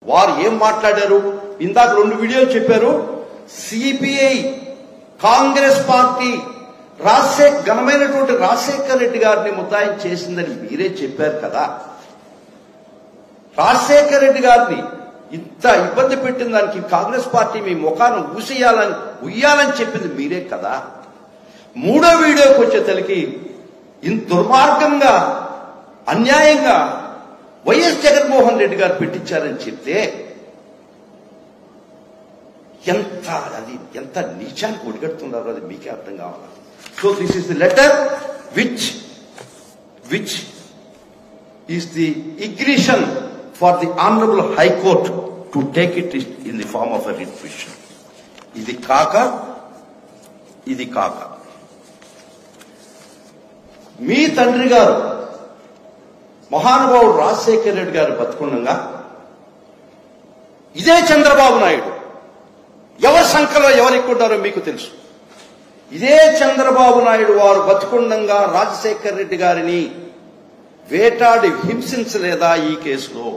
వారు ఏం మాట్లాడారు ఇందాక రెండు వీడియోలు చెప్పారు సిపిఐ కాంగ్రెస్ పార్టీ రాజశేఖర్ ఘనమైనటువంటి రాజశేఖర్ రెడ్డి గారిని ముద్దాయం చేసిందని మీరే చెప్పారు కదా రాజశేఖర్ రెడ్డి గారిని ఇంత ఇబ్బంది పెట్టిన దానికి కాంగ్రెస్ పార్టీ మీ ముఖాన్ని ఊసేయాలని ఉయ్యాలని చెప్పింది మీరే కదా మూడో వీడియోకి వచ్చే తలకి ఇంత దుర్మార్గంగా అన్యాయంగా వైఎస్ జగన్మోహన్ రెడ్డి గారు పెట్టించారని చెప్తే ఎంత అది ఎంత నీచానికి ఒడిగడుతున్నారో అది మీకే అర్థం కావాలి so this is the letter which which is the ignition for the honourable high court to take it in the form of a writ petition ఇది కాక ఇది కాక మీ తండ్రి గారు మహానుభావుడు రాజశేఖర రెడ్డి గారు బతుకుండగా ఇదే చంద్రబాబు నాయుడు ఎవరి సంఖ్యలో ఎవరు ఎక్కువ ఉన్నారో మీకు తెలుసు ఇదే చంద్రబాబు నాయుడు వారు బతుకుండంగా రాజశేఖర రెడ్డి గారిని వేటాడి హింసించలేదా ఈ కేసులో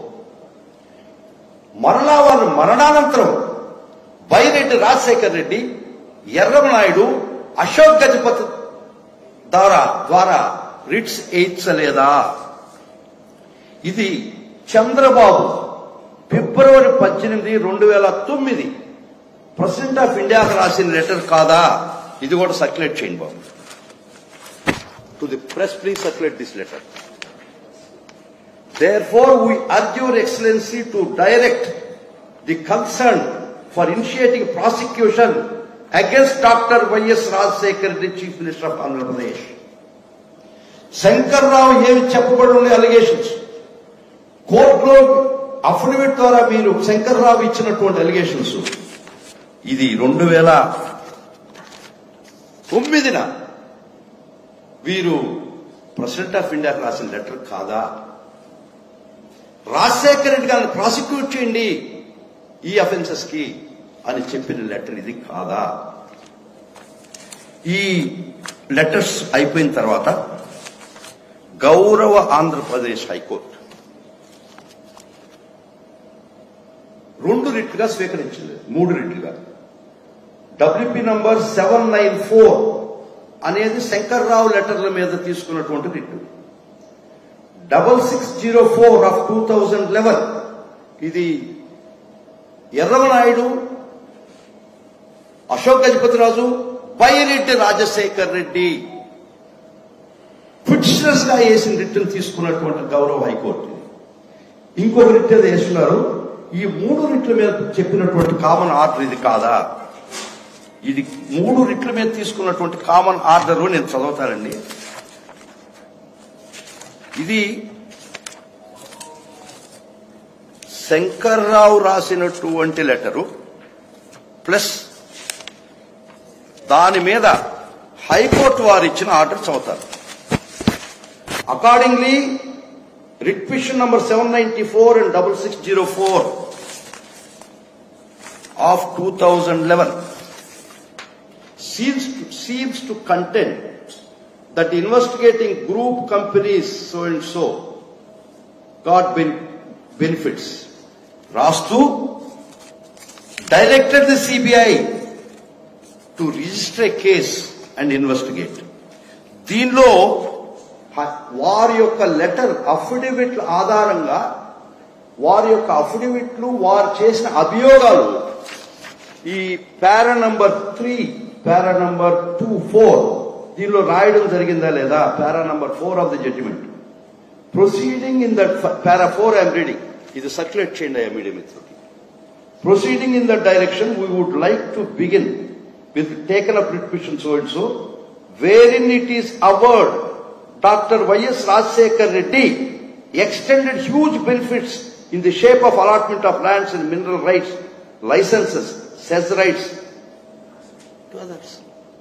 మరలా వారు మరణానంతరం బైరెడ్డి రాజశేఖర రెడ్డి ఎర్రమనాయుడు అశోక్ గజపతి ద్వారా ద్వారా రిట్స్ వేయించలేదా ఇది చంద్రబాబు ఫిబ్రవరి పద్దెనిమిది రెండు వేల తొమ్మిది ప్రెసిడెంట్ ఆఫ్ ఇండియాకు రాసిన లెటర్ కాదా ఇది కూడా సర్క్యులేట్ చేయండి బాబు to the press please circulate this letter Therefore, we urge your excellency to direct the concern for initiating prosecution against Dr. Y.S. Rajsekhar, the Chief Minister of Andhra Pradesh. Shankar Rao ఏమి చెప్పబడి ఉండే allegations కోర్టులో affidavit ద్వారా మీరు శంకర్ రావు ఇచ్చినటువంటి allegations ఇది రెండు వేల తొమ్మిదిన వీరు ప్రెసిడెంట్ ఆఫ్ ఇండియాకి రాసిన లెటర్ కాదా రాజశేఖర రెడ్డి గారిని ప్రాసిక్యూట్ చేయండి ఈ అఫెన్సెస్ కి అని చెప్పిన లెటర్ ఇది కాదా ఈ లెటర్స్ అయిపోయిన తర్వాత గౌరవ ఆంధ్రప్రదేశ్ హైకోర్టు రెండు రిట్లుగా స్వీకరించింది మూడు రిట్లుగా WP number seven nine four అనేది శంకర్రావు లెటర్ల మీద తీసుకున్నటువంటి writ double six zero four of two thousand eleven ఇది ఎర్రమనాయుడు అశోక్ గజపతిరాజు బైరెడ్డి రాజశేఖర్ రెడ్డి పిటిషనర్స్ గా వేసిన రిటర్న్ తీసుకున్నటువంటి గౌరవ హైకోర్టు ఇది. ఇంకొక రిట్ ఏదో వేస్తున్నారు ఈ మూడు రిట్ల మీద చెప్పినటువంటి కామన్ ఆర్డర్ ఇది కాదా ఇది మూడు రిట్ల మీద తీసుకున్నటువంటి కామన్ ఆర్డర్ నేను చదువుతానండి ఇది శంకర్రావు రాసినటువంటి లెటరు ప్లస్ దాని మీద హైకోర్టు వారు ఇచ్చిన ఆర్డర్ చదువుతారు accordingly writ petition number seven ninety four and double six zero four of two thousand eleven seems to, seems to contend that investigating group companies so and so got ben- benefits. Rastu directed the CBI to register a case and investigate. దీనిలో హ- వారి యొక్క letter అఫిడవిట్ల ఆధారంగా వారి యొక్క అఫిడవిట్లు వారు చేసిన అభియోగాలు ఈ para number three para number two four దీనిలో రాయడం జరిగిందా లేదా para number four of the judgement proceeding in that para four I'm reading ఇది సర్క్యులేట్ చేయండి అయ్యా మీడియా మిత్రులకి proceeding in that direction we would like to begin with taken up writ petition so and so wherein it is averred doctor YS Rajasekhar Reddy extended huge benefits in the shape of allotment of lands and mineral rights, licenses, cess rights to others.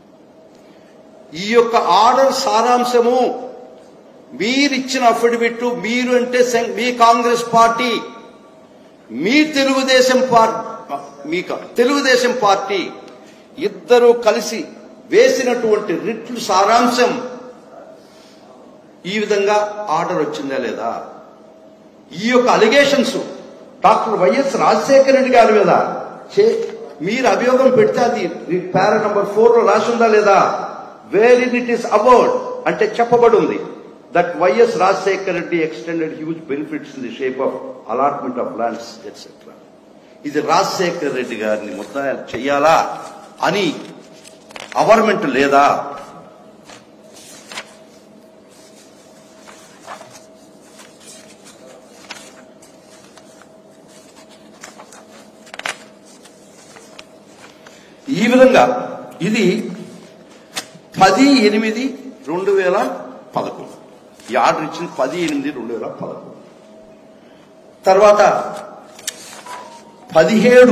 ఈ యొక్క order సారాంశము మీరిచ్చిన affidavit మీరు అంటే సం- మీ Congress party మీ Telugu Desam party మీ కా- తెలుగుదేశం పార్టీ ఇద్దరు కలిసి వేసినటువంటి రిట్లు సారాంశం ఈ విధంగా ఆర్డర్ వచ్చిందా లేదా ఈ యొక్క allegations doctor YS Rajasekhara Reddy గారి మీద చే- మీరు అభియోగం పెడితే అది పారా నంబర్ ఫోర్ లో రాసి ఉందా లేదా wherein it is about అంటే చెప్పబడి ఉంది that YS Rajasekhara Reddy extended huge benefits in the shape of allotment of lands etcetera ఇది రాజశేఖర రెడ్డి గారిని ముద్దాయాలు చెయ్యాలా అని అవర్మెంట్ లేదా ఈ విధంగా ఇది పది ఎనిమిది రెండు వేల పదకొండు ఈ ఆర్డర్ ఇచ్చింది పది ఎనిమిది రెండు వేల పదకొండు తర్వాత పదిహేడు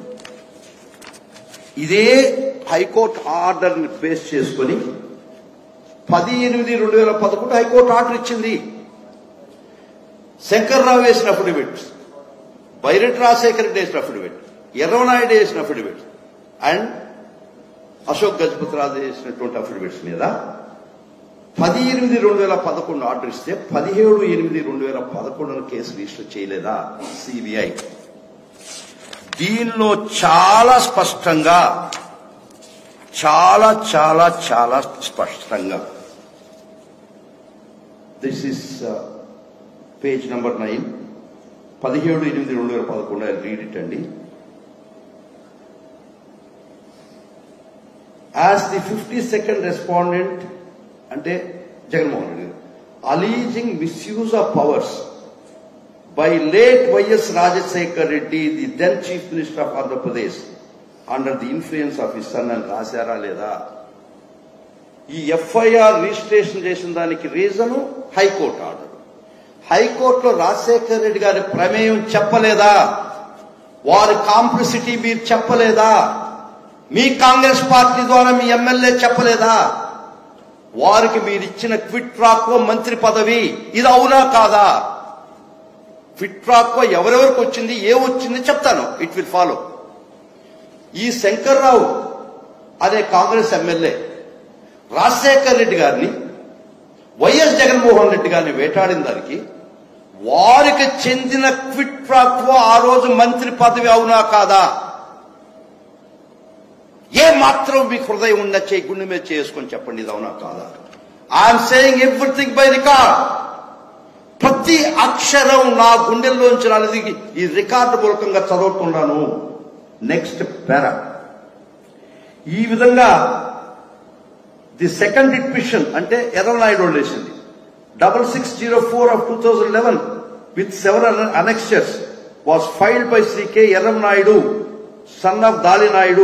ఇదే హైకోర్టు ఆర్డర్ని బేస్ చేసుకొని పది ఎనిమిది రెండు వేల పదకొండు హైకోర్టు ఆర్డర్ ఇచ్చింది శంకర్రావు వేసిన అఫిడవిట్ బైరెట్ రాజశేఖర రెడ్డి వేసిన అఫిడవిట్ ఎర్రవనాయుడు వేసిన అఫిడవిట్ అండ్ అశోక్ గజపతి రాజు వేసినటువంటి అఫిడవిట్స్ మీద పది ఎనిమిది రెండు వేల పదకొండు ఆర్డర్ ఇస్తే పదిహేడు ఎనిమిది రెండు వేల పదకొండున కేసు రిజిస్టర్ చేయలేదా సిబిఐ దీనిలో చాలా స్పష్టంగా చాలా చాలా చాలా స్పష్టంగా this is page number nine పదిహేడు ఎనిమిది రెండు వేల పదకొండు ఐ రీడ్ ఇట్ అండి as the fifty second respondent అంటే జగన్మోహన్ రెడ్డి గారు alleging misuse of powers by late YS Rajasekhar Reddy the then chief minister of Andhra Pradesh under the influence of his son అని రాశారా లేదా ఈ ఎఫ్ఐఆర్ రిజిస్ట్రేషన్ చేసిన దానికి రీజను హైకోర్టు ఆర్డర్ హైకోర్టులో రాజశేఖర్ రెడ్డి గారి ప్రమేయం చెప్పలేదా వారి కాంప్లిసిటీ మీరు చెప్పలేదా మీ కాంగ్రెస్ పార్టీ ద్వారా మీ ఎమ్మెల్యే చెప్పలేదా వారికి మీరు ఇచ్చిన క్విట్ ట్రాక్ మంత్రి పదవి ఇది అవునా కాదా క్విట్ ట్రాక్ ఎవరెవరికి వచ్చింది ఏ వచ్చింది చెప్తాను ఇట్ విల్ ఫాలో ఈ శంకర్రావు అనే కాంగ్రెస్ ఎమ్మెల్యే రాజశేఖర్ రెడ్డి గారిని వైఎస్ జగన్మోహన్ రెడ్డి గారిని వేటాడిన దానికి వారికి చెందిన క్విట్ ట్రాక్ ఆ రోజు మంత్రి పదవి అవునా కాదా ఏ మాత్రం మీకు హృదయం ఉందా చేయి గుండె మీద చేసుకొని చెప్పండి ఇది అవునా కాదా I'm saying everything by record ప్రతి అక్షరం నా గుండెల్లోంచి రానిది ఈ రికార్డు మూలకంగా చదువుతున్నాను నెక్స్ట్ పేరా ఈ విధంగా ది సెకండ్ డిపిషన్ అంటే ఎర్రనాయుడు వాళ్ళు వేసింది double six zero four of two thousand eleven with seven annexures was filed by Shri K Yerran Naidu son of Dali Naidu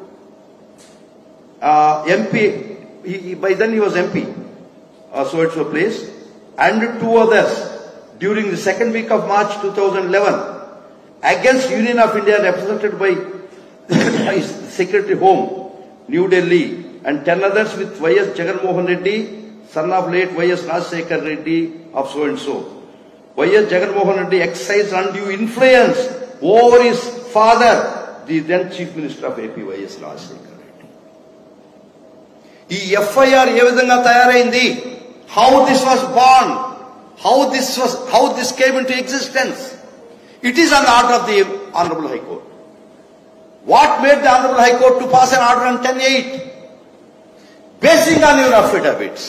MP, he, he- by then he was MP, uh, so it's a place, and two others during the second week of March 2011 against Union of India represented by his Secretary Home, New Delhi, and ten others with Y.S. Jagan Mohan Reddy, son of late Y.S. Rajsekhar Reddy of so and so. Y.S. Jagan Mohan Reddy exercised undue influence over his father, the then Chief Minister of AP, Y.S. Rajsekhar Reddy. ఈ FIR ఏ విధంగా తయారైంది how this was born how this was how this came into existence it is an order of the honourable high court what made the honourable high court to pass an order on ten eight basing on your affidavits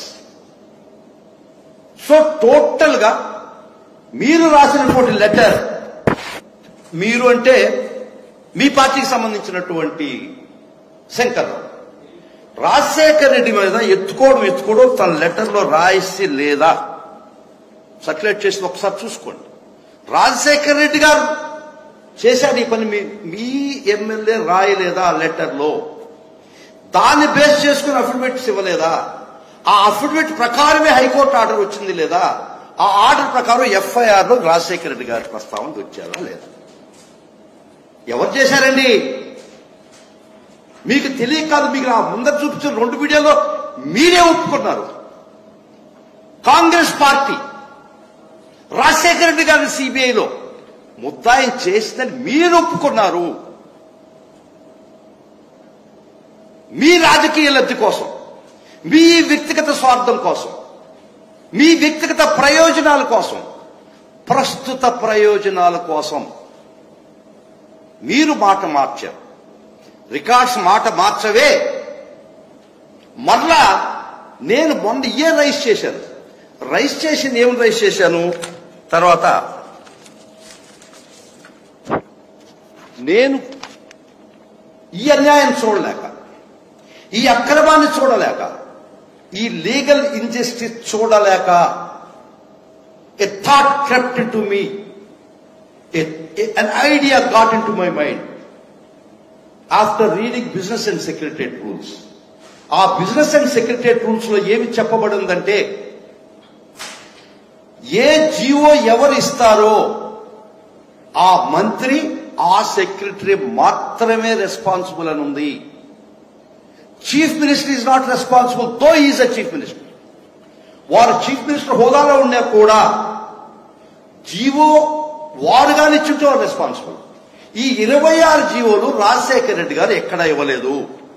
so total గా మీరు రాసినటువంటి letter మీరు అంటే మీ పార్టీకి సంబంధించినటువంటి శంకర్ రాజశేఖర్ రెడ్డి మీద ఎత్తుకోవడం ఎత్తుకోవడం తన లెటర్లో రాయిసి లేదా సర్క్యులేట్ చేసి ఒకసారి చూసుకోండి రాజశేఖర్ రెడ్డి గారు చేశాడు ఈ పని మీ మీ ఎమ్మెల్యే రాయలేదా ఆ లెటర్లో దాన్ని బేస్ చేసుకుని అఫిడవిట్స్ ఇవ్వలేదా ఆ అఫిడవిట్ ప్రకారమే హైకోర్టు ఆర్డర్ వచ్చింది లేదా ఆ ఆర్డర్ ప్రకారం ఎఫ్ఐఆర్ లో రాజశేఖర రెడ్డి గారి ప్రస్తావన వచ్చారా లేదా ఎవరు చేశారండి మీకు తెలియక కాదు మీకు నా ముందర చూపించిన రెండు వీడియోలో మీరే ఒప్పుకున్నారు కాంగ్రెస్ పార్టీ రాజశేఖర రెడ్డి గారిని సిబిఐలో ముద్దాయం చేసిందని మీరు ఒప్పుకున్నారు మీ రాజకీయ లబ్ధి కోసం మీ వ్యక్తిగత స్వార్థం కోసం మీ వ్యక్తిగత ప్రయోజనాల కోసం ప్రస్తుత ప్రయోజనాల కోసం మీరు మాట మార్చారు రికార్డ్స్ మాట మార్చవే మరలా నేను మొన్న ఏ రైస్ చేశాను రైస్ చేసింది ఏం రైస్ చేశాను తర్వాత నేను ఈ అన్యాయం చూడలేక ఈ అక్రమాన్ని చూడలేక ఈ లీగల్ ఇంజస్టిస్ చూడలేక a thought crept to me an idea got into my mind after reading business and secretariat rules ఆ బిజినెస్ అండ్ సెక్రటరియట్ రూల్స్ లో ఏమి చెప్పబడి ఉందంటే ఏ జీవో ఎవరు ఇస్తారో ఆ మంత్రి ఆ సెక్రటరీ మాత్రమే రెస్పాన్సిబుల్ అని ఉంది chief minister is not responsible though is a chief minister వారు చీఫ్ మినిస్టర్ హోదాలో ఉన్నా కూడా జీవో వారు కానీ ఇచ్చుంటే వారు రెస్పాన్సిబుల్ ఈ ఇరవై ఆరు జీవోలు రాజశేఖర రెడ్డి గారు ఎక్కడ ఇవ్వలేదు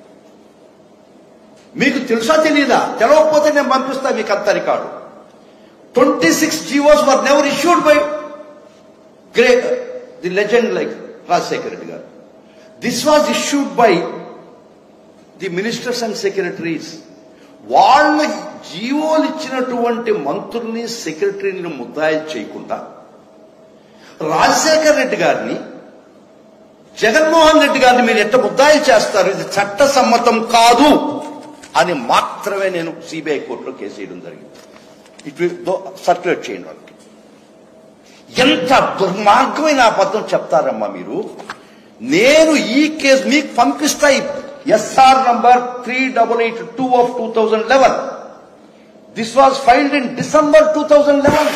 మీకు తెలుసా తెలీదా తెలవకపోతే నేను పంపిస్తా మీకు అంత record twenty six GOs were never issued by great the legend like Rajasekhara Reddy గారు this was issued by the ministers and secretaries వాళ్ళ జీవోలు ఇచ్చినటువంటి మంత్రుల్ని సెక్రటరీని ముద్దాయి చేయకుండా రాజశేఖర రెడ్డి గారిని జగన్మోహన్ రెడ్డి గారిని మీరు ఎట్ట ముద్దాయి చేస్తారు ఇది చట్ట సమ్మతం కాదు అని మాత్రమే నేను సిబిఐ కోర్టులో కేసు వేయడం జరిగింది ఇటు సర్క్యులేట్ చేయండి వాళ్ళకి ఎంత దుర్మార్గమైన అబద్ధం చెప్తారమ్మా మీరు నేను ఈ కేసు మీకు పంపిస్తా SR number three double eight two of two thousand eleven this was filed in December two thousand eleven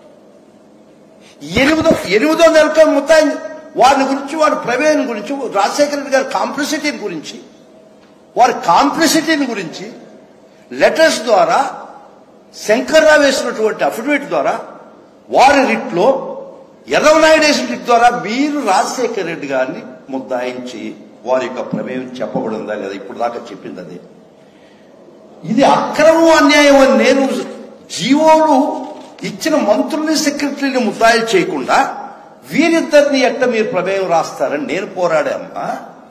ఎనిమిదో ఎనిమిదో నెలతో మొత్తం వారిని గురించి వారి ప్రమేయం గురించి రాజశేఖర రెడ్డి గారి కాంప్లిసిటీని గురించి వారి కాంప్లిసిటీని గురించి లెటర్స్ ద్వారా శంకర్రావు వేసినటువంటి అఫిడవిట్ ద్వారా వారి రిట్లో ఎర్రవనాయుడు వేసిన రిట్ ద్వారా మీరు రాజశేఖర రెడ్డి గారిని ముద్దాయించి వారి యొక్క ప్రమేయం చెప్పబడిందా లేదా ఇప్పుడు దాకా చెప్పింది అదే ఇది అక్రమం అన్యాయం అని నేను జీవోలు ఇచ్చిన మంత్రుల్ని సెక్రటరీని ముద్దాయిలు చేయకుండా వీరిద్దరిని ఎట్ట మీరు ప్రమేయం రాస్తారని నేను పోరాడామ్మా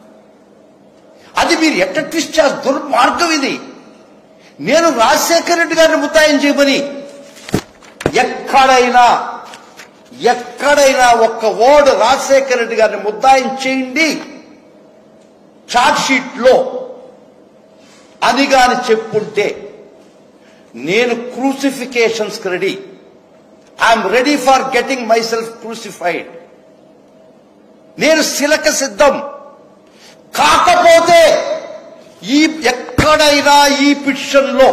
అది మీరు ఎట్ట ట్విస్ట్ చేస్తారు దుర్మార్గం ఇది నేను రాజశేఖర రెడ్డి గారిని ముద్దాయం చేయమని ఎక్కడైనా ఎక్కడైనా ఒక్క ఓడు రాజశేఖర రెడ్డి గారిని ముద్దాయం చేయండి చార్ట్ షీట్ లో అని గాని చెప్పుంటే నేను crucifications ready I'm ready for getting myself crucified నేను శిలక సిద్ధం కాకపోతే ఈ ఎక్కడైనా ఈ పిటిషన్ లో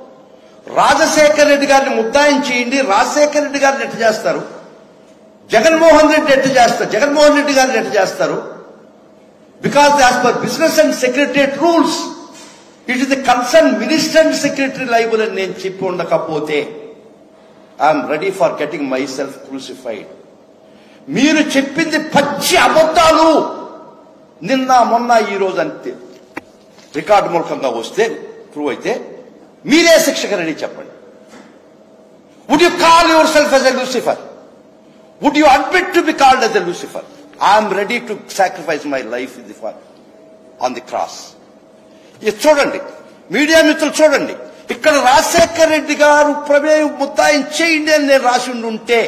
రాజశేఖర రెడ్డి గారిని ముద్దాయం చేయండి రాజశేఖర రెడ్డి గారిని ఎట్ట చేస్తారు జగన్మోహన్ రెడ్డి ఎట్ట చేస్తారు జగన్మోహన్ రెడ్డి గారిని ఎట్ట చేస్తారు because as per business and secretariat rules it is the concern minister and secretary liable అని నేను చెప్పి ఉండకపోతే I'm ready for getting myself crucified మీరు చెప్పింది పచ్చి అబద్ధాలు నిన్న మొన్న ఈ రోజు అంతే రికార్డు మూలకంగా వస్తే ప్రూవ్ అయితే మీరే శిక్షకరని చెప్పండి would you call yourself as a Lucifer would you admit to be called as a Lucifer I'm ready to sacrifice my life in the on the cross ఇది చూడండి మీడియా మిత్రులు చూడండి ఇక్కడ రాజశేఖర రెడ్డి గారు ప్రమేయం ముద్దాయం చేయండి అని నేను రాసి ఉంటే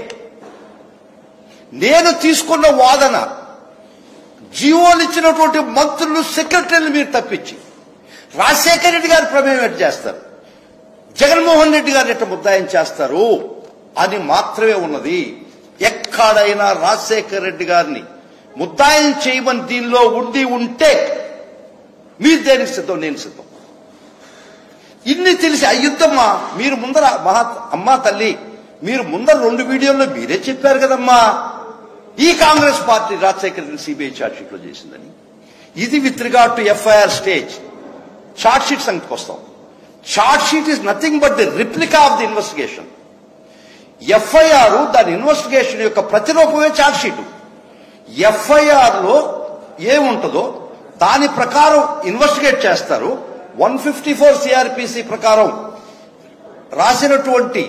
నేను తీసుకున్న వాదన జీవోలు ఇచ్చినటువంటి మంత్రులు సెక్రటరీలు మీరు తప్పించి రాజశేఖర రెడ్డి గారి ప్రమేయం ఎట్టు చేస్తారు జగన్మోహన్ రెడ్డి గారు ఎట్ట ముద్దాయం చేస్తారు అని మాత్రమే ఉన్నది ఎక్కడైనా రాజశేఖర రెడ్డి గారిని ముద్దాయం చేయమని దీనిలో ఉండి ఉంటే మీరు దేనికి సిద్ధం నేను సిద్ధం ఇన్ని తెలిసి అయ్యుద్దమ్మా మీరు ముందర మహా అమ్మా తల్లి మీరు ముందర రెండు వీడియోల్లో మీరే చెప్పారు కదమ్మా ఈ Congress party Rajasekhar Reddy CBI charge sheet లో చేసిందని ఇది with regard to FIR stage charge sheet సంగతికి వస్తాం charge sheet is nothing but the replica of the investigation FIR దాని ఇన్వెస్టిగేషన్ యొక్క ప్రతిరూపమే ఛార్జ్ షీట్ ఎఫ్ఐఆర్ లో ఏముంటుందో దాని ప్రకారం ఇన్వెస్టిగేట్ చేస్తారు వన్ ఫిఫ్టీ ఫోర్ సిఆర్పిసి ప్రకారం రాసినటువంటి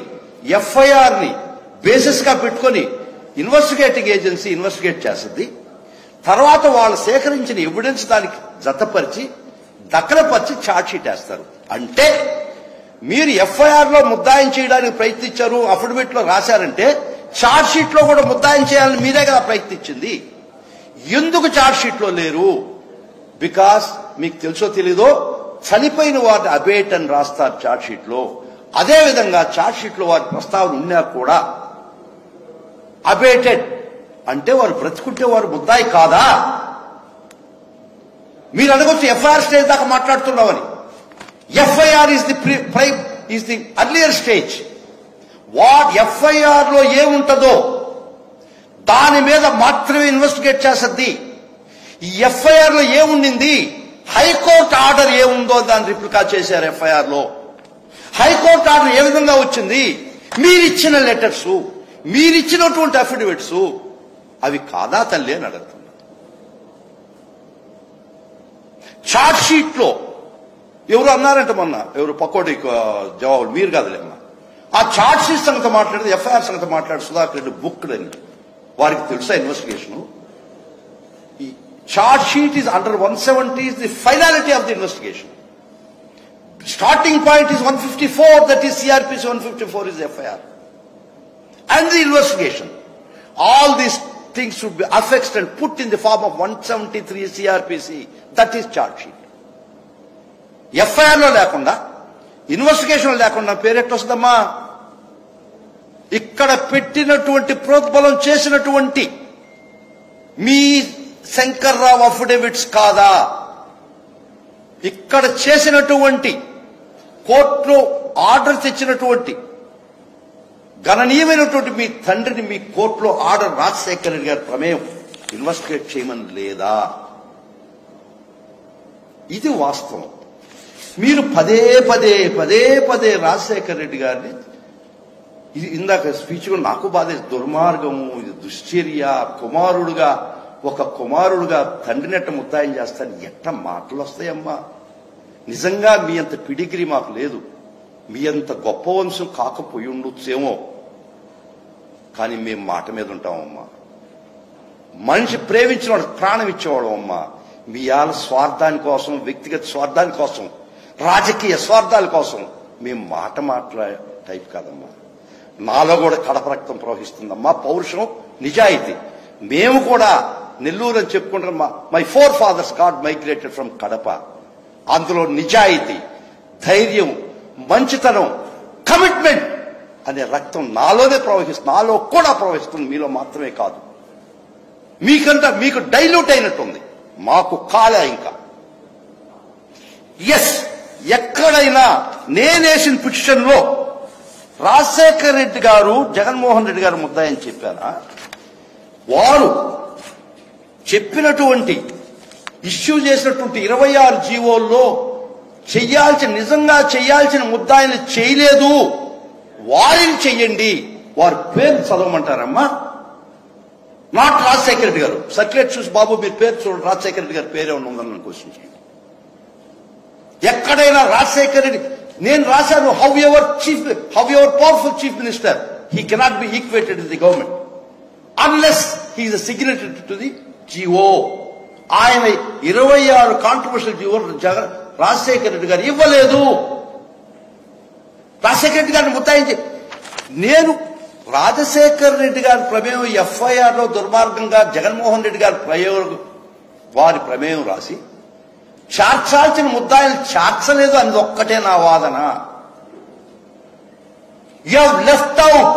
ఎఫ్ఐఆర్ ని బేసిస్ గా పెట్టుకొని ఇన్వెస్టిగేటింగ్ ఏజెన్సీ ఇన్వెస్టిగేట్ చేస్తుంది తర్వాత వాళ్ళు సేకరించిన ఎవిడెన్స్ దానికి జతపరిచి దక్కలపరిచి ఛార్జ్ షీట్ వేస్తారు అంటే మీరు ఎఫ్ఐఆర్ లో ముద్దాయం చేయడానికి ప్రయత్నించారు అఫిడవిట్ లో రాశారంటే ఛార్జ్ షీట్ లో కూడా ముద్దాయం చేయాలని మీరే కదా ప్రయత్నించింది ఎందుకు ఛార్జ్ షీట్ లో లేరు బికాస్ మీకు తెలుసో తెలీదో చనిపోయిన వారిని అబేట్ అని రాస్తారు ఛార్జ్ షీట్ లో అదే విధంగా ఛార్జ్ షీట్ లో వారి ప్రస్తావన ఉన్నా కూడా అబేటెడ్ అంటే వారు బ్రతుకుంటే వారు ముద్దాయి కాదా మీరు అడగొచ్చు ఎఫ్ఐఆర్ స్టేజ్ దాకా మాట్లాడుతున్నామని FIR is the prime is the earlier stage what FIR లో ఏముంటుందో దాని మీద మాత్రమే ఇన్వెస్టిగేట్ చేస్తుంది ఈ ఎఫ్ఐఆర్ లో ఏముండింది హైకోర్టు ఆర్డర్ ఏముందో దాన్ని రిప్లికా చేశారు ఎఫ్ఐఆర్ లో హైకోర్టు ఆర్డర్ ఏ విధంగా వచ్చింది మీరిచ్చిన లెటర్స్ మీరిచ్చినటువంటి అఫిడవిట్స్ అవి కాదా తల్లి అని అడుగుతున్నా చార్ట్ షీట్ లో ఎవరు అన్నారంట మొన్న ఎవరు పకోడి జవాబులు మీరు కాదులేమ్మా ఆ చార్ట్ షీట్ సంగతి మాట్లాడేది ఎఫ్ఐఆర్ సంగతి మాట్లాడు సుధాకర్ రెడ్డి బుక్ అని వారికి తెలుసా ఇన్వెస్టిగేషన్ ఈ charge sheet is under one seventy is the finality of the investigation starting point is one fifty four that is CrPC one fifty four is FIR and the investigation. All these things should be affixed and put in the form of 173 CRPC. That is charge sheet. FIR లో లేకుండా investigation లేకుండా parrot వస్తుందమ్మా ఇక్కడ పెట్టినటువంటి ప్రోద్బలం చేసినటువంటి మీ Shankarrao affidavits కాదా ఇక్కడ చేసినటువంటి కోర్టులో ఆర్డర్ తెచ్చినటువంటి గణనీయమైనటువంటి మీ తండ్రిని మీ కోర్టులో ఆర్డర్ రాజశేఖర రెడ్డి గారి ప్రమేయం ఇన్వెస్టిగేట్ చేయమని లేదా ఇది వాస్తవం మీరు పదే పదే పదే పదే రాజశేఖర రెడ్డి గారిని ఇది ఇందాక స్పీచ్ కూడా నాకు బాధ దుర్మార్గము ఇది దుశ్చర్య కుమారుడుగా ఒక కుమారుడుగా తండ్రిని ఎట్ట ముత్తాయం చేస్తాను ఎట్ట మాటలు వస్తాయమ్మా నిజంగా మీ అంత పిడిగిరి మాకు లేదు మీ అంత గొప్ప వంశం కాకపోయి ఉండొచ్చేమో కానీ మేము మాట మీద ఉంటామమ్మా మనిషి ప్రేమించిన ప్రాణం ఇచ్చేవాడు అమ్మా మీ ఆల స్వార్థాని కోసం వ్యక్తిగత స్వార్థాని కోసం రాజకీయ స్వార్థాల కోసం మేము మాట మాట్లాడే టైప్ కాదమ్మా నాలో కూడా కడప రక్తం ప్రవహిస్తుందమ్మా పౌరుషం నిజాయితీ మేము కూడా నెల్లూరు అని చెప్పుకుంటాం my forefathers got migrated from Kadapa అందులో నిజాయితీ ధైర్యం మంచితనం కమిట్మెంట్ అనే రక్తం నాలోనే ప్రవహిస్తుంది నాలో కూడా ప్రవహిస్తుంది మీలో మాత్రమే కాదు మీకంట మీకు డైల్యూట్ అయినట్టుంది మాకు కాలే ఇంకా ఎస్ ఎక్కడైనా నేనేసిన పిటిషన్ లో రాజశేఖర్ రెడ్డి గారు జగన్మోహన్ రెడ్డి గారు ముద్దాయని చెప్పారా వారు చెప్పినటువంటి ఇష్యూ చేసినటువంటి ఇరవై ఆరు జీవోల్లో చెయ్యాల్సిన నిజంగా చెయ్యాల్సిన ముద్దాయిని చేయలేదు వారిని చెయ్యండి వారి పేరు చదవమంటారమ్మా నాట్ రాజశేఖర రెడ్డి గారు సర్క్యులేట్ చూసి బాబు మీరు పేరు చూడండి రాజశేఖర రెడ్డి గారి పేరే ఉందని నన్ను క్వశ్చన్ చేయండి ఎక్కడైనా రాజశేఖర రెడ్డి నేను రాశాను however chief however powerful chief minister he cannot be equated in the government unless he's signatory to the GO ఆయన ఇరవై ఆరు కాంట్రవర్షియల్ జిఓ జగన్ రాజశేఖర రెడ్డి గారు ఇవ్వలేదు రాజశేఖర రెడ్డి గారిని ముత్తాయించి నేను రాజశేఖర రెడ్డి గారి ప్రమేయం ఎఫ్ఐఆర్ లో దుర్మార్గంగా జగన్మోహన్ రెడ్డి గారి ప్రయోగం వారి ప్రమేయం రాసి చార్చాల్సిన ముద్దాయిలు చార్చలేదు అనేది ఒక్కటే నా వాదన you left out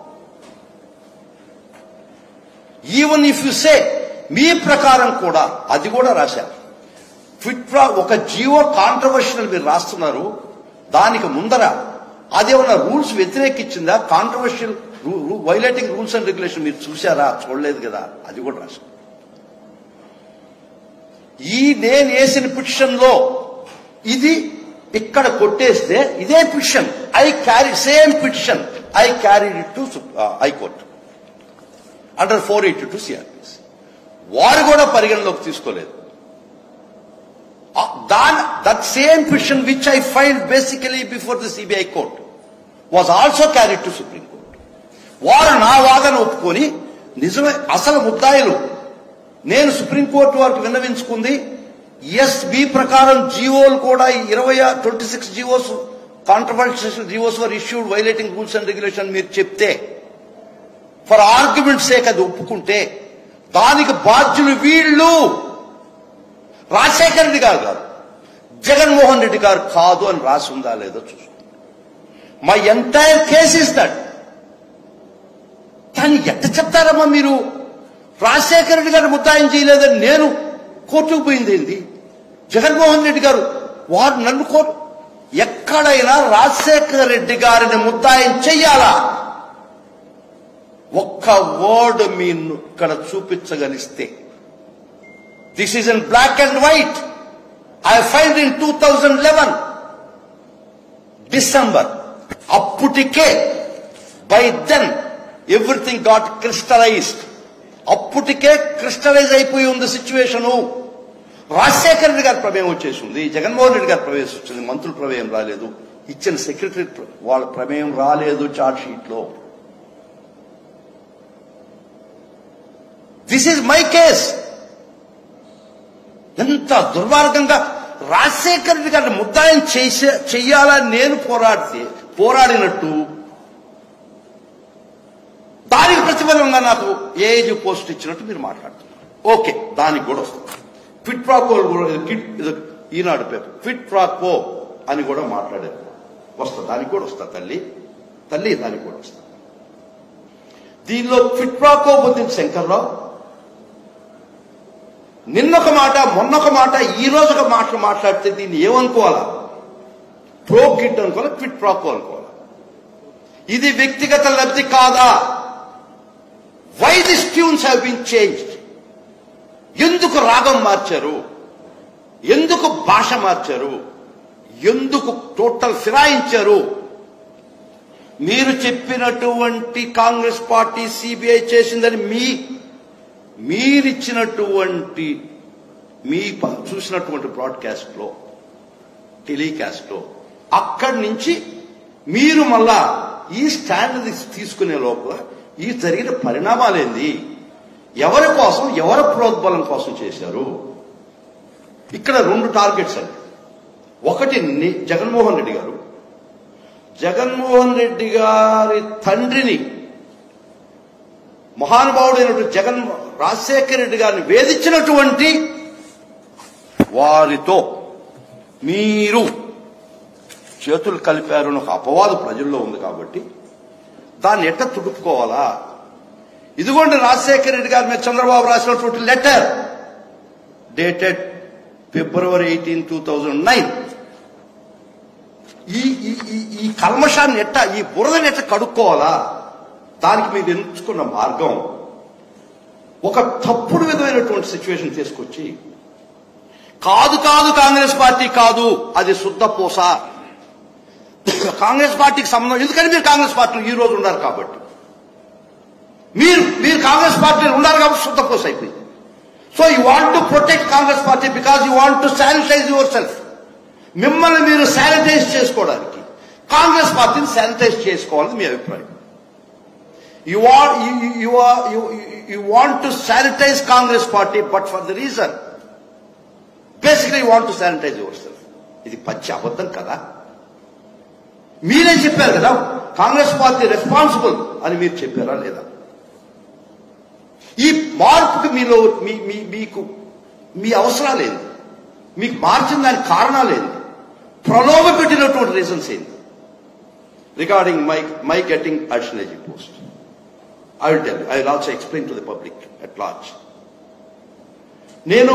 even if you say మీ ప్రకారం కూడా అది కూడా రాశారు ఫిట్రా ఒక జియో కాంట్రవర్షియల్ మీరు రాస్తున్నారు దానికి ముందర అదేమన్నా రూల్స్ వ్యతిరేకించిందా controversial violating rules and regulation మీరు చూసారా చూడలేదు కదా అది కూడా రాశారు ఈ నేను వేసిన పిటిషన్ లో ఇది ఇక్కడ కొట్టేస్తే ఇదే petition I carry same petition I carry it to high court under four eighty two CrPC వారు కూడా పరిగణలోకి తీసుకోలేదు then that same petition which I file basically before the CBI court was also carried to supreme court వారు నా వాదన ఒప్పుకొని నిజమే అసలు ముద్దాయిలు నేను సుప్రీంకోర్టు వారికి విన్నవించుకుంది ఎస్ బి ప్రకారం జీవోలు కూడా ఇరవై twenty six GOs controversial GOs were issued violating rules and regulation మీరు చెప్తే ఫర్ ఆర్గ్యుమెంట్ సేక్ అది ఒప్పుకుంటే దానికి బాధ్యులు వీళ్ళు రాజశేఖర రెడ్డి గారు కాదు జగన్మోహన్ రెడ్డి గారు కాదు అని రాసి ఉందా లేదో చూసుకో my entire case is that కానీ ఎట్ట చెప్తారమ్మా మీరు రాజశేఖర రెడ్డి గారు ముద్దాయం చేయలేదని నేను కోర్టుకు పోయింది ఏంది జగన్మోహన్ రెడ్డి గారు వారు నన్ను కోర్టు ఎక్కడైనా రాజశేఖర రెడ్డి గారిని ముద్దాయం చెయ్యాలా ఒక్క వర్డ్ మీ ఇక్కడ చూపించగలిస్తే this is in black and white I filed in two thousand eleven December అప్పటికే by then everything got crystallized అప్పటికే క్రిస్టలైజ్ అయిపోయి ఉంది సిచ్యువేషను రాజశేఖర రెడ్డి గారి ప్రమేయం వచ్చేసింది జగన్మోహన్ రెడ్డి గారి ప్రమేయం వచ్చింది మంత్రుల ప్రమేయం రాలేదు ఇచ్చిన సెక్రటరీ వాళ్ళ ప్రమేయం రాలేదు చార్జ్ షీట్ లో దిస్ ఈజ్ మై కేస్ ఎంత దుర్మార్గంగా రాజశేఖర రెడ్డి గారిని ముద్దాయం చేసే చెయ్యాలని నేను పోరాడితే పోరాడినట్టు దానికి ప్రతిఫలంగా నాకు ఏజ్ పోస్ట్ ఇచ్చినట్టు మీరు మాట్లాడుతున్నారు ఓకే దానికి కూడా వస్తుంది ఫిట్ ప్రాకో కూడా ఇది కిట్ ఇది ఈనాడు పేపర్ ఫిట్ ప్రాకో అని కూడా మాట్లాడారు వస్తా దానికి కూడా వస్తా తల్లి తల్లి దానికి కూడా వస్తా దీనిలో ఫిట్ ప్రాకో పొందిన శంకర్రావు నిన్నొక మాట మొన్నొక మాట ఈ రోజు ఒక మాట మాట్లాడితే దీన్ని ఏమనుకోవాలా ప్రో కిట్ అనుకోవాలా క్విట్ ప్రాకో అనుకోవాలా ఇది వ్యక్తిగత లబ్ధి కాదా why this tunes have been changed ఎందుకు రాగం మార్చారు ఎందుకు భాష మార్చారు ఎందుకు టోటల్ ఫిరాయించారు మీరు చెప్పినటువంటి కాంగ్రెస్ పార్టీ సిబిఐ చేసిందని మీ మీరిచ్చినటువంటి మీ ప- చూసినటువంటి బ్రాడ్కాస్ట్ లో టెలికాస్ట్ లో అక్కడి నుంచి మీరు మళ్ళా ఈ స్టాండ్ తీస్- తీసుకునే లోపల ఈ జరిగిన పరిణామాలేంది ఎవరి కోసం ఎవరి ప్రోద్బలం కోసం చేశారు ఇక్కడ రెండు టార్గెట్స్ అండి ఒకటి ని- జగన్మోహన్ రెడ్డి గారు జగన్మోహన్ రెడ్డి గారి తండ్రిని మహానుభావుడైనటువంటి జగన్ రాజశేఖర రెడ్డి గారిని వేధించినటువంటి వారితో మీరు చేతులు కలిపారు అని ఒక అపవాదు ప్రజల్లో ఉంది కాబట్టి దాన్ని ఎట్ట తుడుపుకోవాలా ఇదిగోండి రాజశేఖర రెడ్డి గారి మీద చంద్రబాబు రాసినటువంటి letter dated February eighteen two thousand nine ఈ ఈ ఈ- ఈ కల్మషాన్ని ఎట్ట ఈ బురదని ఎట్ట కడుక్కోవాలా దానికి మీరు ఎంచుకున్న మార్గం ఒక తప్పుడు విధమైనటువంటి సిచ్యువేషన్ తీసుకొచ్చి కాదు కాదు కాంగ్రెస్ పార్టీ కాదు అది శుద్ధ పూస కాంగ్రెస్ పార్టీకి సంబంధం ఎందుకంటే మీరు కాంగ్రెస్ పార్టీలో ఈ రోజు ఉన్నారు కాబట్టి మీరు మీరు కాంగ్రెస్ పార్టీలో ఉన్నారు కాబట్టి శుద్ధ పూస అయిపోయింది so you want to protect Congress party because you want to sanitize yourself మిమ్మల్ని మీరు శానిటైజ్ చేసుకోవడానికి కాంగ్రెస్ పార్టీని శానిటైజ్ చేసుకోవాలని మీ అభిప్రాయం you are you, you, you are you, you- you want to sanitize Congress party, but for the reason basically you want to sanitize yourself. ఇది పచ్చి అబద్ధం కదా మీరే చెప్పారు కదా కాంగ్రెస్ పార్టీ రెస్పాన్సిబుల్ అని మీరు చెప్పారా లేదా ఈ మార్పుకి మీలో మీ మీ మీకు మీ అవసరాలు ఏంది మీకు మార్చిన దానికి కారణాలు ఏంది ప్రలోభ పెట్టినటువంటి రీజన్స్ ఏంది regarding my my getting additional post I will tell you. I will also explain to the public at large. నేను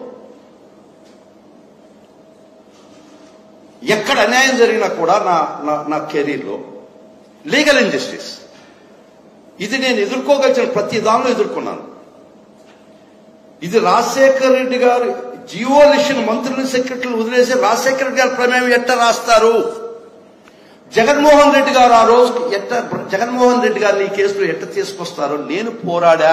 ఎక్కడ అన్యాయం జరిగినా కూడా నా నా నా కెరీర్లో లీగల్ ఇంజస్టిస్ ఇది నేను ఎదుర్కోగలిసిన ప్రతి దానిలో ఎదుర్కొన్నాను ఇది రాజశేఖర్ రెడ్డి గారు జియోలిషన్ మంత్రులు సెక్రటరీలు వదిలేసి రాజశేఖర రెడ్డి గారి ప్రమేయం ఎట్ట రాస్తారు జగన్మోహన్ రెడ్డి గారు ఆ రోజు ఎట్ట జగన్మోహన్ రెడ్డి గారిని ఈ కేసులో ఎట్ట తీసుకొస్తారో నేను పోరాడా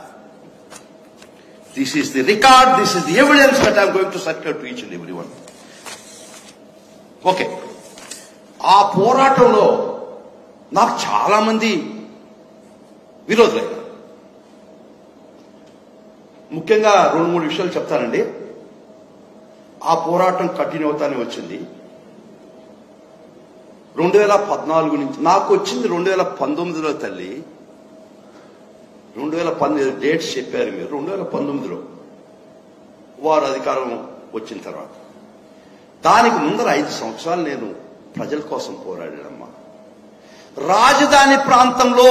this is the record this is the evidence that I'm going to circulate to each and every one okay ఆ పోరాటంలో నాకు చాలా మంది విరోధులైన ముఖ్యంగా రెండు మూడు విషయాలు చెప్తానండి ఆ పోరాటం కంటిన్యూ అవుతానే వచ్చింది రెండు వేల పద్నాలుగు నుంచి నాకు వచ్చింది రెండు వేల పంతొమ్మిదిలో తల్లి రెండు వేల పంతొమ్మిది డేట్స్ చెప్పారు మీరు రెండు వేల పంతొమ్మిదిలో వారు అధికారం వచ్చిన తర్వాత దానికి ముందర ఐదు సంవత్సరాలు నేను ప్రజల కోసం పోరాడానమ్మా రాజధాని ప్రాంతంలో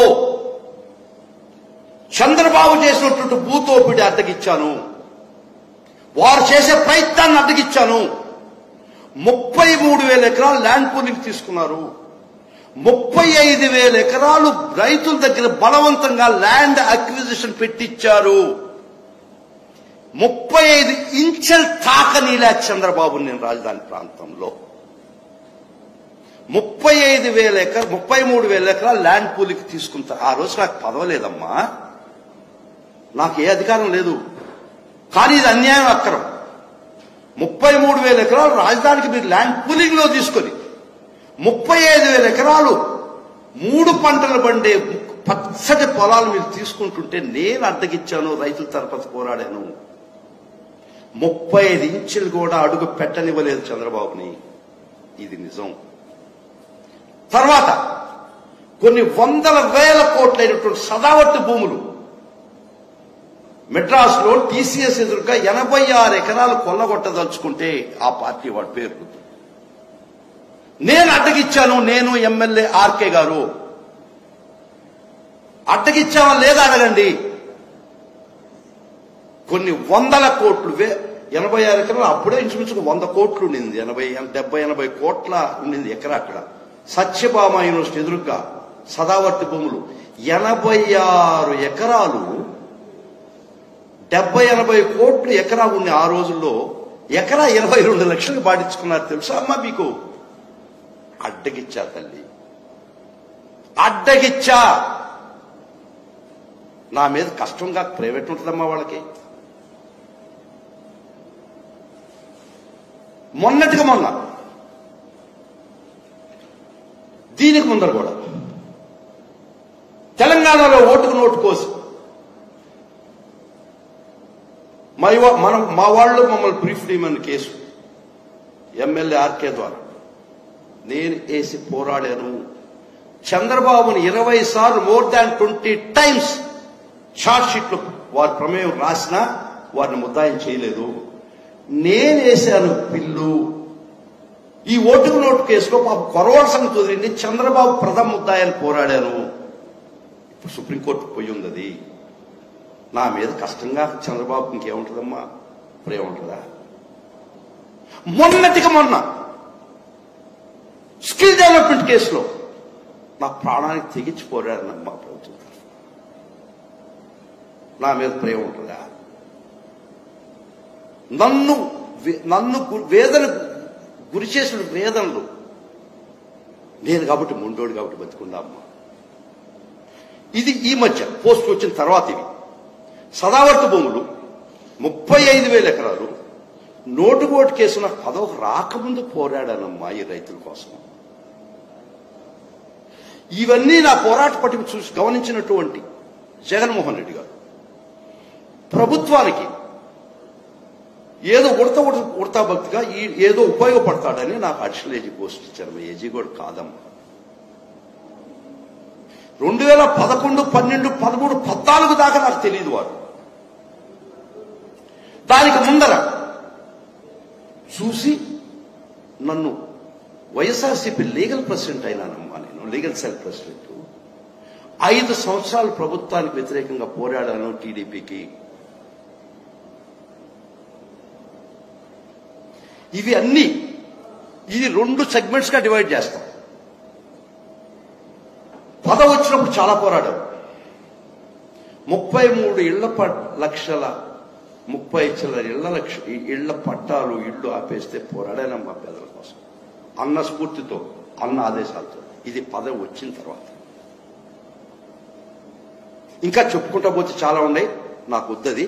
చంద్రబాబు చేసినటువంటి భూతోపిడి అడ్డగిచ్చాను వారు చేసే ప్రయత్నాన్ని అడ్డగిచ్చాను ముప్పై మూడు వేల ఎకరాలు ల్యాండ్ పూలింగ్ తీసుకున్నారు ముప్పై ఐదు వేల ఎకరాలు రైతుల దగ్గర బలవంతంగా ల్యాండ్ అక్విజిషన్ పెట్టించారు ముప్పై ఐదు ఇంచెల్ తాకనీలా చంద్రబాబు నేను రాజధాని ప్రాంతంలో ముప్పై ఐదు వేల ఎకర ముప్పై మూడు వేల ఎకరాలు ల్యాండ్ పూలింగ్ తీసుకుంటా ఆ రోజు నాకు పదవలేదమ్మా నాకు ఏ అధికారం లేదు కానీ ఇది అన్యాయం అక్కరం ముప్పై మూడు వేల ఎకరాలు రాజధానికి మీరు ల్యాండ్ పూలింగ్ లో తీసుకొని ముప్పై ఐదు వేల ఎకరాలు మూడు పంటలు పండే పచ్చటి పొలాలు మీరు తీసుకుంటుంటే నేను అడ్డగిచ్చాను రైతుల తరపున పోరాడాను ముప్పై ఐదు ఇంచులు కూడా అడుగు పెట్టనివ్వలేదు చంద్రబాబుని ఇది నిజం తర్వాత కొన్ని వందల వేల కోట్లైనటువంటి సదావర్తి భూములు మెడ్రాస్ లో టీసీఎస్ ఎదురుగా ఎనభై ఆరు ఎకరాలు కొల్లగొట్టదలుచుకుంటే ఆ పార్టీ వాడి పేరు నేను అడ్డగిచ్చాను నేను ఎమ్మెల్యే ఆర్కే గారు అడ్డగిచ్చామా లేదా అడగండి కొన్ని వందల కోట్లు వే ఎనభై ఆరు ఎకరాలు అప్పుడే ఇంచుమించుకు వంద కోట్లు ఉండింది ఎనభై డెబ్బై ఎనభై కోట్ల ఉండింది ఎకరా అక్కడ సత్యభామ యూనివర్సిటీ ఎదురుగా సదావర్తి భూములు ఎనభై ఆరు ఎకరాలు డెబ్బై ఎనభై కోట్లు ఎకరా ఉంది ఆ రోజుల్లో ఎకరా ఇరవై రెండు లక్షలు పాటించుకున్నారు తెలుసా అమ్మా మీకు అడ్డగిచ్చా తల్లి అడ్డగిచ్చా నా మీద కష్టంగా ప్రైవేట్ ఉంటుందమ్మా వాళ్ళకి మొన్నటిగా మొన్న దీనికి ముందర కూడా తెలంగాణలో ఓటుకు నోటు కోసం మా ఇవ- మనం మా వాళ్ళు మమ్మల్ని బ్రీఫ్ చేయమని కేసు ఎమ్మెల్యే ఆర్కే ద్వారా నేను వేసి పోరాడాను చంద్రబాబుని ఇరవై సార్లు more than twenty times charge sheet లో వారి ప్రమేయం రాసినా వారిని ముద్దాయం చేయలేదు నేను వేశాను పిల్లు ఈ ఓటుకు నోటు కేసులో పాప కొరవలసిన కుదిరింది చంద్రబాబు ప్రథమ ముద్దాయని పోరాడాను ఇప్పుడు సుప్రీంకోర్టు పోయి ఉంది అది నా మీద కష్టంగా చంద్రబాబు ఇంకేముంటుందమ్మా ప్రేమ ఉంటుందా మొన్నటిగా మొన్న స్కిల్ డెవలప్మెంట్ కేసులో నా ప్రాణానికి తెగించి పోరాడనమ్మా ప్రభుత్వం తరఫున. నా మీద ప్రేమ ఉంటుందా నన్ను వే- నన్ను గు- వేదన గురి చేసిన వేదనలు నేను కాబట్టి ముండోడు కాబట్టి బతుకుందా అమ్మా ఇది ఈ మధ్య పోస్ట్ వచ్చిన తర్వాత ఇవి సదావర్త భూములు ముప్పై ఐదు వేల ఎకరాలు నోటుకోటు కేసు నాకు పదవి రాకముందు పోరాడానమ్మా ఈ రైతుల కోసం ఇవన్నీ నా పోరాట పట్టిక చూసి గమనించినటువంటి జగన్మోహన్ రెడ్డి గారు ప్రభుత్వానికి ఏదో ఉడత ఉడత ఉడతా భక్తిగా ఈ ఏదో ఉపయోగపడతాడని నాకు అడిషనల్ ఏజీ పోస్ట్ ఇచ్చారు మా ఏజీ కూడా కాదమ్మా రెండు వేల పదకొండు పన్నెండు పదమూడు పద్నాలుగు దాకా నాకు తెలియదు వారు దానికి ముందర చూసి నన్ను వైఎస్ఆర్సీపీ లీగల్ ప్రెసిడెంట్ అయినానమ్మా నేను లీగల్ సెల్ ప్రెసిడెంట్ ఐదు సంవత్సరాలు ప్రభుత్వానికి వ్యతిరేకంగా పోరాడాను టీడీపీకి ఇవి అన్ని ఇది రెండు సెగ్మెంట్స్ గా డివైడ్ చేస్తాం పద వచ్చినప్పుడు చాలా పోరాడాం ముప్పై మూడు ఇళ్ల ప- లక్షల ముప్పై చిల్లర ఇళ్ల లక్ష ఇళ్ల పట్టాలు ఇళ్లు ఆపేస్తే పోరాడానమ్మా పేదల కోసం అన్న స్ఫూర్తితో అన్న ఆదేశాలతో ఇది పదవి వచ్చిన తర్వాత ఇంకా చెప్పుకుంటా పోతే చాలా ఉన్నాయి నాకు వద్దది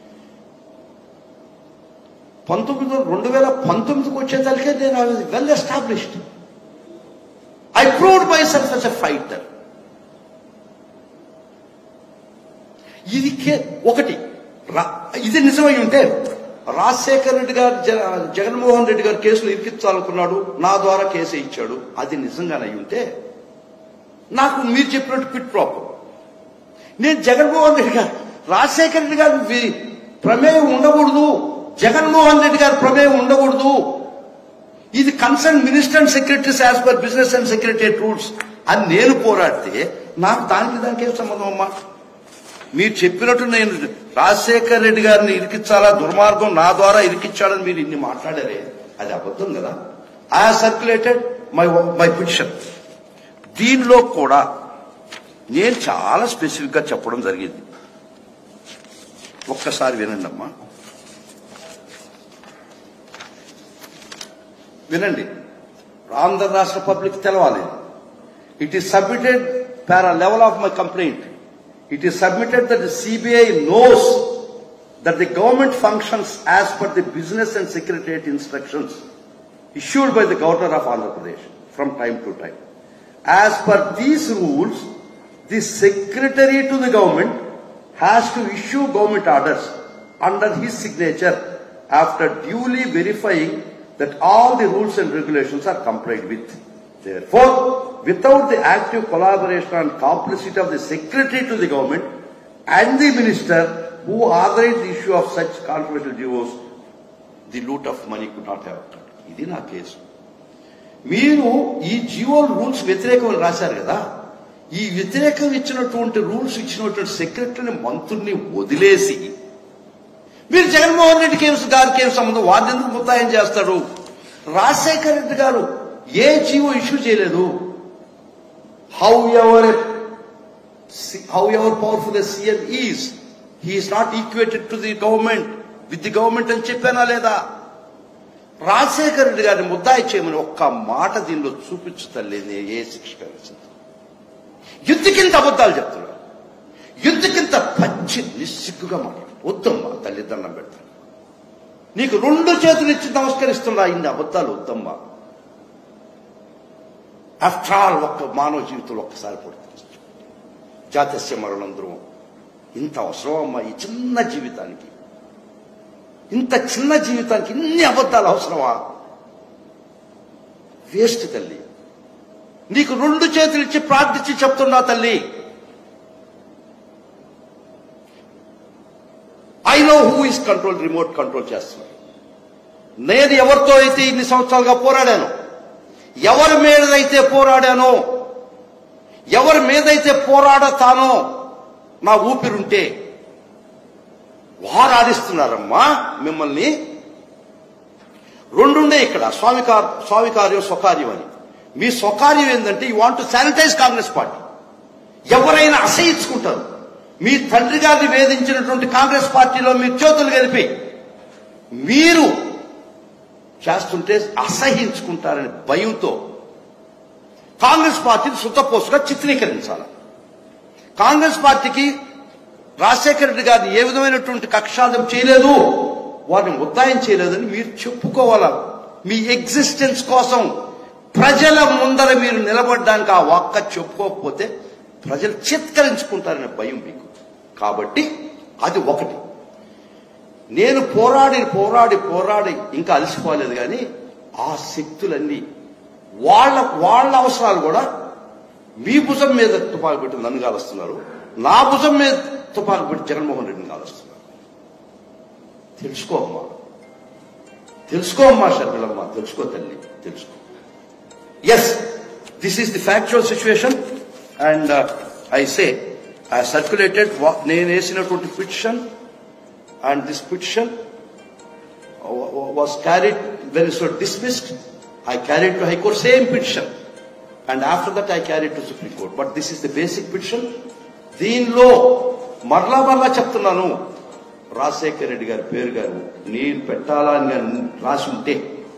పంతొమ్మిది రెండు వేల పంతొమ్మిదికి వచ్చేసరికి నేను well established I proved myself as a fighter ఇది కే- ఒకటి రా- ఇది నిజమై ఉంటే రాజశేఖర రెడ్డి గారు జ- జగన్మోహన్ రెడ్డి గారు కేసులు ఇరికించాలనుకున్నాడు నా ద్వారా కేసు ఇచ్చాడు అది నిజంగానై ఉంటే నాకు మీరు చెప్పినట్టు పిట్ ప్రాపర్ నేను జగన్మోహన్ రెడ్డి గారు రాజశేఖర రెడ్డి గారి వి- ప్రమేయం ఉండకూడదు జగన్మోహన్ రెడ్డి గారి ప్రమేయం ఉండకూడదు ఇది concern minister and secretaries as per business and secretary rules అని నేను పోరాడితే నాకు దానికి దానికి ఏం సంబంధం అమ్మా మీరు చెప్పినట్టు నేను రాజశేఖర్ రెడ్డి గారిని ఇరికించాలా దుర్మార్గం నా ద్వారా ఇరికించాడని మీరు ఇన్ని మాట్లాడారే అది అబద్ధం కదా I circulated my my petition దీనిలో కూడా నేను చాలా స్పెసిఫిక్ గా చెప్పడం జరిగింది ఒక్కసారి వినండి అమ్మా వినండి ఆంధ్ర రాష్ట్ర పబ్లిక్ తెలవాలి it is submitted para level of my complaint it is submitted that the CBI knows that the government functions as per the business and secretariat instructions issued by the governor of Andhra Pradesh from time to time. As per these rules, the secretary to the government has to issue government orders under his signature after duly verifying that all the rules and regulations are complied with. Therefore, without the active collaboration and complicity of the secretary to the government and the minister who authorized the issue of such confidential GOs, the loot of money could not have occurred. ఇది నా case మీరు ఈ Jio rules వ్యతిరేకం అని రాశారు కదా ఈ వ్యతిరేకం ఇచ్చినటువంటి రూల్స్ ఇచ్చినటువంటి సెక్రటరీని మంత్రుల్ని వదిలేసి మీరు జగన్మోహన్ రెడ్డి కేసు గారికి ఏం సంబంధం వారిని ఎందుకు ముత్తాయం చేస్తాడు రాజశేఖర రెడ్డి గారు ఏ జీవో ఇష్యూ చేయలేదు however however powerful CM is he is not equated to the government with the government అని చెప్పానా లేదా రాజశేఖర రెడ్డి గారిని ముద్దాయి చేయమని ఒక్క మాట దీనిలో చూపించు తల్లి నేను ఏ శిక్ష కలిసింది యుద్ధికింత అబద్ధాలు చెప్తున్నాడు యుద్ధికింత పచ్చి నిస్సిగ్గుగా మాట్లాడు వద్దమ్మా తల్లి దండం పెడతాను నీకు రెండు చేతులు ఇచ్చి నమస్కరిస్తున్నా ఇన్ని అబద్ధాలు వద్దమ్మా ఆఫ్టర్ ఆల్ ఒక్క మానవ జీవితంలో ఒక్కసారి పుడుతుంది జాతస్య మరణం ధ్రువం ఇంత అవసరం అమ్మా ఈ చిన్న జీవితానికి ఇంత చిన్న జీవితానికి ఇన్ని అబద్ధాలు అవసరమా వేస్ట్ తల్లి నీకు రెండు చేతులు ఇచ్చి ప్రార్థించి చెప్తున్నా తల్లి I know who is control remote control చేస్తున్నారు నేను ఎవరితో అయితే ఇన్ని సంవత్సరాలుగా పోరాడాను ఎవరి మీదైతే పోరాడానో ఎవరి మీదైతే పోరాడతానో నా ఊపిరుంటే వారు ఆడిస్తున్నారమ్మా మిమ్మల్ని రెండుండే ఇక్కడ స్వామి కార్ స్వామి కార్యం స్వకార్యం అని మీ స్వకార్యం ఏంటంటే you want to sanitize Congress party ఎవరైనా అసహించుకుంటారు మీ తండ్రి గారిని వేధించినటువంటి కాంగ్రెస్ పార్టీలో మీరు చేతులు కలిపి మీరు చేస్తుంటే అసహించుకుంటారనే భయంతో కాంగ్రెస్ పార్టీని సుత్తపోసుగా చిత్రీకరించాలి కాంగ్రెస్ పార్టీకి రాజశేఖర రెడ్డి గారిని ఏ విధమైనటువంటి కక్షాదం చేయలేదు వారిని ముద్దాయం చేయలేదని మీరు చెప్పుకోవాలా మీ ఎగ్జిస్టెన్స్ కోసం ప్రజల ముందర మీరు నిలబడడానికి ఆ ఒక్క చెప్పుకోకపోతే ప్రజలు చిత్కరించుకుంటారనే భయం మీకు కాబట్టి అది ఒకటి నేను పోరాడి పోరాడి పోరాడి ఇంకా అలసిపోలేదు కానీ ఆ శక్తులన్నీ వాళ్ళ వాళ్ళ అవసరాలు కూడా మీ భుజం మీద తుపాకు పెట్టి నన్ను కాలుస్తున్నారు నా భుజం మీద తుపాకు పెట్టి జగన్మోహన్ రెడ్డిని కాలుస్తున్నారు తెలుసుకో అమ్మా తెలుసుకో అమ్మా షర్మిలమ్మ తెలుసుకో తల్లి తెలుసుకో yes this is the factual situation and I say I circulated నేను వేసినటువంటి petition and this petition was carried when it was dismissed. I carried to High Court same petition, and after that I carried to Supreme Court. But this is the basic petition. దీనిలో మరలా మరలా చెప్తున్నాను రాజశేఖర్ రెడ్డి గారి పేరు గారు నేను పెట్టాలా అని నేను రాసి ఉంటే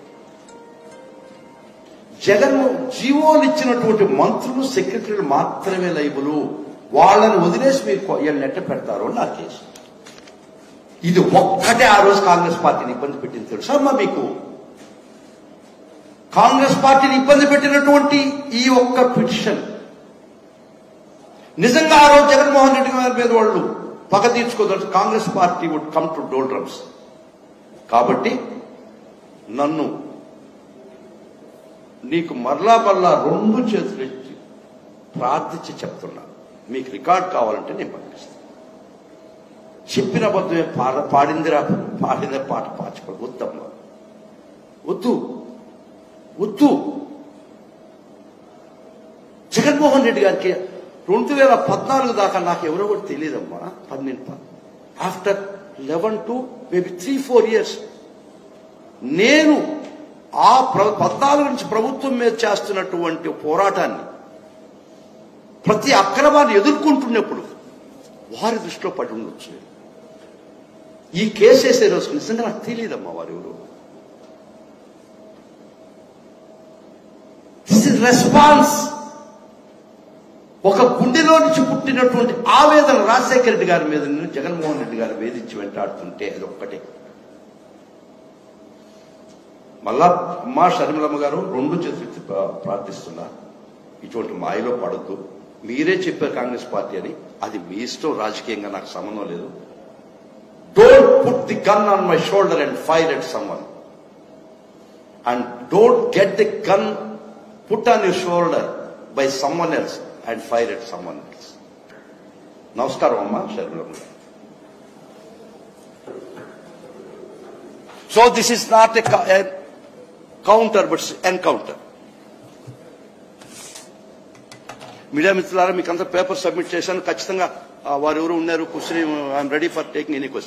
జగన్ జీవోలు ఇచ్చినటువంటి మంత్రులు సెక్రటరీలు మాత్రమే లైబులు వాళ్ళని వదిలేసి మీరు వీళ్ళని నెట్ట పెడతారు అని నా కేసు ఇది ఒక్కటే ఆ రోజు కాంగ్రెస్ పార్టీని ఇబ్బంది పెట్టింది తెలుసా అమ్మా మీకు కాంగ్రెస్ పార్టీని ఇబ్బంది పెట్టినటువంటి ఈ ఒక్క పిటిషన్ నిజంగా ఆ రోజు జగన్మోహన్ రెడ్డి గారి మీద వాళ్ళు పగ తీర్చుకోదలుచు Congress party would come to doldrums కాబట్టి నన్ను నీకు మరలా మరలా రెండు చేతులు ఇచ్చి ప్రార్థించి చెప్తున్నా మీకు రికార్డ్ కావాలంటే నేను పంపిస్తాను చెప్పిన అబద్ధమే పాడ పాడిందిరా పాడిందే పాట పాచుకోడు వద్దమ్మా వద్దు వద్దు జగన్మోహన్ రెడ్డి గారికి రెండు వేల పద్నాలుగు దాకా నాకు ఎవరో కూడా తెలియదమ్మా పన్నెండు after eleven to maybe three four years నేను ఆ ప్ర- పద్నాలుగు నుంచి ప్రభుత్వం మీద చేస్తున్నటువంటి పోరాటాన్ని ప్రతి అక్రమాన్ని ఎదుర్కొంటున్నప్పుడు వారి దృష్టిలో పడి ఉండొచ్చు ఈ కేసు వేసే రోజు నిజంగా నాకు తెలియదమ్మా వారు ఎవరు దిస్ ఇస్ రెస్పాన్స్ ఒక గుండెలో నుంచి పుట్టినటువంటి ఆవేదన రాజశేఖర రెడ్డి గారి మీద నేను జగన్మోహన్ రెడ్డి గారు వేధించి వెంటాడుతుంటే అది ఒక్కటే మళ్ళా అమ్మా షర్మిలమ్మ గారు రెండు చేతులెత్తి ప్రా- ప్రార్థిస్తున్నా ఇటువంటి మాయలో పడద్దు మీరే చెప్పారు కాంగ్రెస్ పార్టీ అని అది మీ ఇష్టం రాజకీయంగా నాకు సంబంధం లేదు don't put the gun on my shoulder and fire at someone and don't get the gun put on your shoulder by someone else and fire at someone else నమస్కారం అమ్మా షర్మిలమ్మ గారు So this is not a, cou- a counter, but it's encounter. Media మిత్రులారా మీకు అంతా paper submit చేశాను ఖచ్చితంగా ఆ, వారు ఎవరు ఉన్నారు question I'm ready for taking any question